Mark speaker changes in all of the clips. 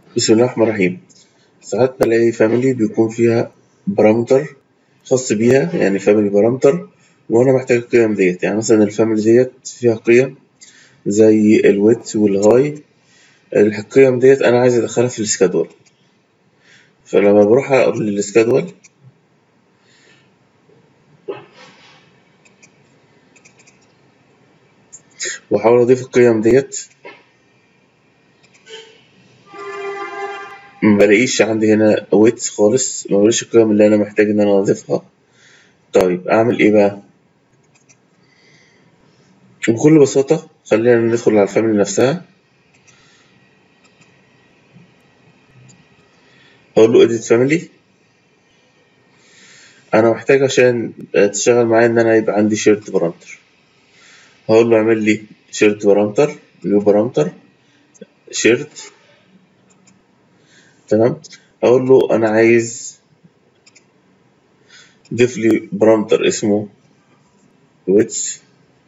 Speaker 1: بسم الله الرحمن الرحيم ساعات بلاقي فاميلي بيكون فيها بارامتر خاص بيها يعني فاميلي بارامتر وأنا محتاج القيم ديت يعني مثلا الفاميلي ديت فيها قيم زي الويت والهاي القيم ديت أنا عايز أدخلها في السكادول فلما بروح أقول للسكادول وأحاول أضيف القيم ديت مبلاقيش عندي هنا ويتس خالص مبلاقيش القيم اللي أنا محتاج إن أنا أضيفها طيب أعمل إيه بقى؟ بكل بساطة خلينا ندخل على الفاميلي نفسها أقول له edit family أنا محتاج عشان تشتغل معايا إن أنا يبقى عندي شيرت بارامتر هقول له اعمل لي شيرت بارامتر نيو بارامتر شيرت تمام أقول له أنا عايز ضيف لي بارامتر اسمه ويتس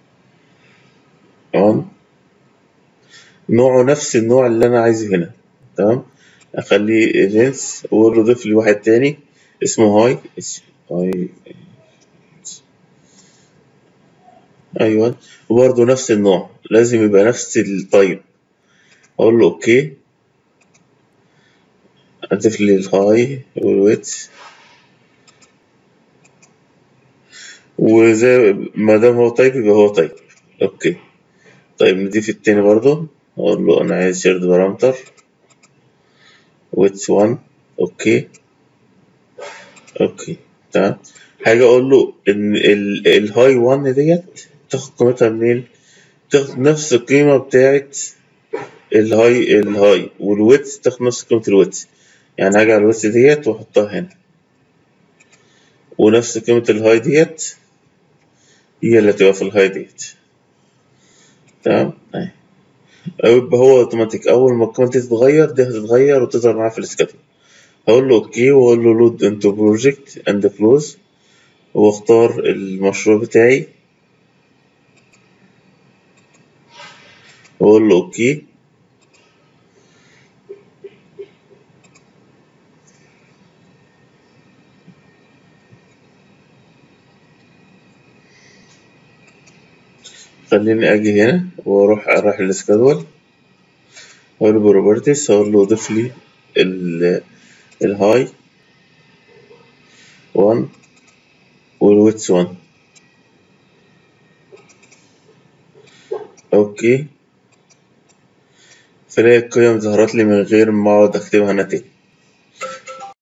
Speaker 1: تمام نوعه نفس النوع اللي أنا عايزه هنا تمام أخليه لينس وأقول له ضيف لي واحد تاني اسمه هاي هاي أيوة وبرضه نفس النوع لازم يبقى نفس التايب أقول له أوكي أضيف لي الهاي والويت وزي ما دام هو تايب يبقى هو تايب أوكي طيب نضيف التاني برضه أقول له أنا عايز شيرد بارامتر ويتس 1 أوكي أوكي تمام حاجة أقول له إن ال- الهاي 1 ديت تاخد قيمتها منين؟ تاخد نفس القيمة بتاعت الهاي الهاي والويتس تاخد نفس قيمة الويتس يعني هاجي على الويتس ديت وأحطها هنا ونفس قيمة الهاي ديت هي اللي هتبقى في الهاي ديت تمام أهي أو يبقى هو اوتوماتيك أول ما القيمة دي تتغير دي هتتغير وتظهر معايا في السكادول هقول له اوكي واقول له لود انتو بروجكت اند كلوز واختار المشروع بتاعي واقول له اوكي خليني اجي هنا واروح اروح السكادول واقول له بروبرتيز هقول له ضيف لي ال الهاي 1 والويتس 1 اوكي فلاقي القيم ظهرت لي من غير ما اقعد اكتبها انا تاني